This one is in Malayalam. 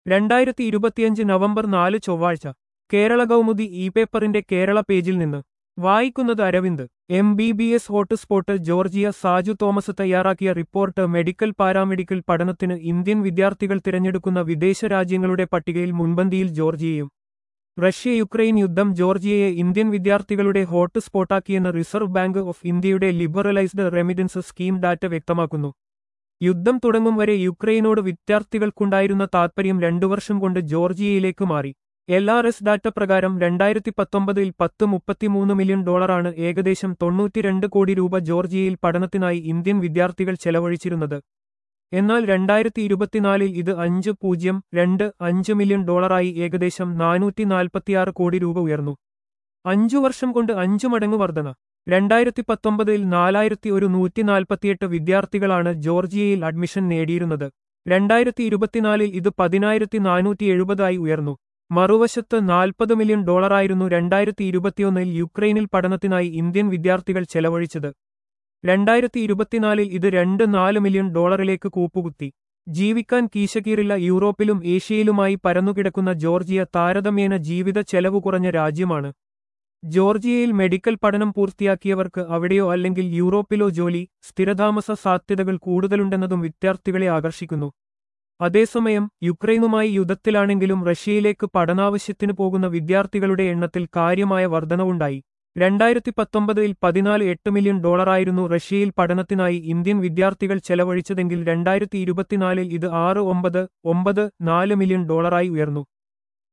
രണ്ടായിരത്തി ഇരുപത്തിയഞ്ച് നവംബർ നാല് ചൊവ്വാഴ്ച കേരള കൗമുദി ഇ പേപ്പറിന്റെ കേരള പേജിൽ നിന്ന് വായിക്കുന്നത് Aravind M B B S hotspot Georgia Saju Thomas തയ്യാറാക്കിയ റിപ്പോർട്ട് മെഡിക്കൽ പാരാമെഡിക്കൽ പഠനത്തിന് ഇന്ത്യൻ വിദ്യാർത്ഥികൾ തിരഞ്ഞെടുക്കുന്ന വിദേശ രാജ്യങ്ങളുടെ പട്ടികയിൽ മുൻപന്തിയിൽ ജോർജിയയും റഷ്യ യുക്രൈൻ യുദ്ധം ജോർജിയയെ ഇന്ത്യൻ വിദ്യാർത്ഥികളുടെ ഹോട്ട്സ്പോട്ടാക്കിയെന്ന് റിസർവ് ബാങ്ക് ഓഫ് ഇന്ത്യയുടെ ലിബറലൈസ്ഡ് റെമിറ്റൻസ് സ്കീം ഡാറ്റ വ്യക്തമാക്കുന്നു യുദ്ധം തുടങ്ങും വരെ യുക്രൈനോട് വിദ്യാർത്ഥികൾക്കുണ്ടായിരുന്ന താൽപര്യം രണ്ടു വർഷം കൊണ്ട് ജോർജിയയിലേക്ക് മാറി എൽ ആർ എസ് ഡാറ്റ പ്രകാരം രണ്ടായിരത്തി പത്തൊമ്പതിൽ പത്ത് മുപ്പത്തിമൂന്ന് മില്യൺ ഡോളറാണ് ഏകദേശം തൊണ്ണൂറ്റിരണ്ട് കോടി രൂപ ജോർജിയയിൽ പഠനത്തിനായി ഇന്ത്യൻ വിദ്യാർത്ഥികൾ ചെലവഴിച്ചിരുന്നത് എന്നാൽ രണ്ടായിരത്തി ഇരുപത്തിനാലിൽ ഇത് അഞ്ച് പൂജ്യം രണ്ട് അഞ്ച് മില്യൺ ഡോളറായി ഏകദേശം നാനൂറ്റി നാൽപ്പത്തിയാറ് കോടി രൂപ ഉയർന്നു അഞ്ചു വർഷം കൊണ്ട് അഞ്ചു മടങ്ങ് വർധന രണ്ടായിരത്തി പത്തൊമ്പതിൽ നാലായിരത്തി ഒരു നൂറ്റി നാൽപ്പത്തിയെട്ട് വിദ്യാർത്ഥികളാണ് ജോർജിയയിൽ അഡ്മിഷൻ നേടിയിരുന്നത് രണ്ടായിരത്തി ഇരുപത്തിനാലിൽ ഇത് പതിനായിരത്തി നാനൂറ്റി എഴുപതായി ഉയർന്നു മറുവശത്ത് നാൽപ്പത് മില്യൺ ഡോളറായിരുന്നു രണ്ടായിരത്തി ഇരുപത്തിയൊന്നിൽ യുക്രൈനിൽ പഠനത്തിനായി ഇന്ത്യൻ വിദ്യാർത്ഥികൾ ചെലവഴിച്ചത് രണ്ടായിരത്തി ഇരുപത്തിനാലിൽ ഇത് രണ്ട് നാല് മില്യൺ ഡോളറിലേക്ക് കൂപ്പുകുത്തി ജീവിക്കാൻ കീശകീറില്ല യൂറോപ്പിലും ഏഷ്യയിലുമായി പരന്നുകിടക്കുന്ന ജോർജിയ താരതമ്യേന ജീവിത ചെലവ് കുറഞ്ഞ രാജ്യമാണ് ജോർജിയയിൽ മെഡിക്കൽ പഠനം പൂർത്തിയാക്കിയവർക്ക് അവിടെയോ അല്ലെങ്കിൽ യൂറോപ്പിലോ ജോലി സ്ഥിരതാമസ സാധ്യതകൾ കൂടുതലുണ്ടെന്നതും വിദ്യാർത്ഥികളെ ആകർഷിക്കുന്നു അതേസമയം യുക്രൈനുമായി യുദ്ധത്തിലാണെങ്കിലും റഷ്യയിലേക്ക് പഠനാവശ്യത്തിന് പോകുന്ന വിദ്യാർത്ഥികളുടെ എണ്ണത്തിൽ കാര്യമായ വർധനവുണ്ടായി രണ്ടായിരത്തി പത്തൊമ്പതിൽ പതിനാല് എട്ട് മില്യൺ ഡോളറായിരുന്നു റഷ്യയിൽ പഠനത്തിനായി ഇന്ത്യൻ വിദ്യാർത്ഥികൾ ചെലവഴിച്ചതെങ്കിൽ രണ്ടായിരത്തി ഇരുപത്തിനാലിൽ ഇത് ആറ് ഒമ്പത് ഒമ്പത് നാല് മില്യൺ ഡോളറായി ഉയർന്നു